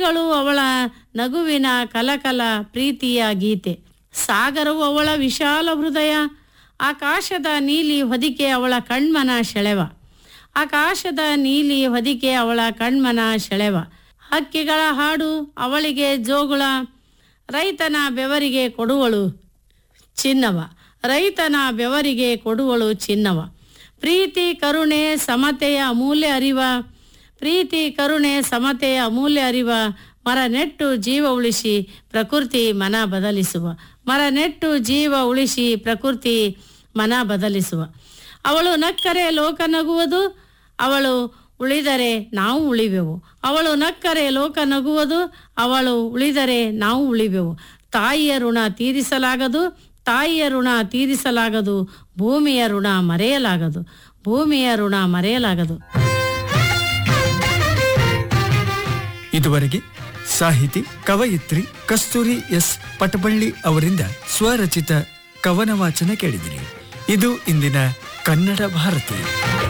ನದಿಗಳು ಅವಳ ನಗುವಿನ ಕಲಕಲ ಪ್ರೀತಿಯ ಗೀತೆ ಸಾಗರವು ಅವಳ ವಿಶಾಲ ಹೃದಯ ಆಕಾಶದ ನೀಲಿ ಹೊದಿಕೆ ಅವಳ ಕಣ್ಮನ ಸೆಳೆವ ಆಕಾಶದ ನೀಲಿ ಹೊದಿಕೆ ಅವಳ ಕಣ್ಮನ ಸೆಳೆವ ಹಕ್ಕಿಗಳ ಹಾಡು ಅವಳಿಗೆ ಜೋಗುಳ ರೈತನ ಬೆವರಿಗೆ ಕೊಡುವಳು ಚಿನ್ನವ ರೈತನ ಬೆವರಿಗೆ ಕೊಡುವಳು ಚಿನ್ನವ ಪ್ರೀತಿ ಕರುಣೆ ಸಮತೆಯ ಅಮೂಲ್ಯ ಅರಿವ ಪ್ರೀತಿ ಕರುಣೆ ಸಮತೆಯ ಅಮೂಲ್ಯ ಅರಿವ ಮರ ನೆಟ್ಟು ಜೀವ ಉಳಿಸಿ ಪ್ರಕೃತಿ ಮನ ಬದಲಿಸುವ ಮರ ನೆಟ್ಟು ಜೀವ ಉಳಿಸಿ ಪ್ರಕೃತಿ ಮನ ಬದಲಿಸುವ ಅವಳು ನಕ್ಕರೆ ಲೋಕ ನಗುವುದು ಅವಳು ಉಳಿದರೆ ನಾವು ಉಳಿವೆವು ಅವಳು ನಕ್ಕರೆ ಲೋಕ ನಗುವುದು ಅವಳು ಉಳಿದರೆ ನಾವು ಉಳಿವೆವು ತಾಯಿಯ ಋಣ ತೀರಿಸಲಾಗದು ತಾಯಿಯ ಋಣ ತೀರಿಸಲಾಗದು ಭೂಮಿಯ ಋಣ ಮರೆಯಲಾಗದು ಭೂಮಿಯ ಋಣ ಮರೆಯಲಾಗದು ಇದುವರೆಗೆ ಸಾಹಿತಿ ಕವಯಿತ್ರಿ ಕಸ್ತೂರಿ ಎಸ್ ಪಟಬಳ್ಳಿ ಅವರಿಂದ ಸ್ವರಚಿತ ಕವನ ವಾಚನ ಕೇಳಿದಿರಿ ಇದು ಇಂದಿನ ಕನ್ನಡ ಭಾರತಿ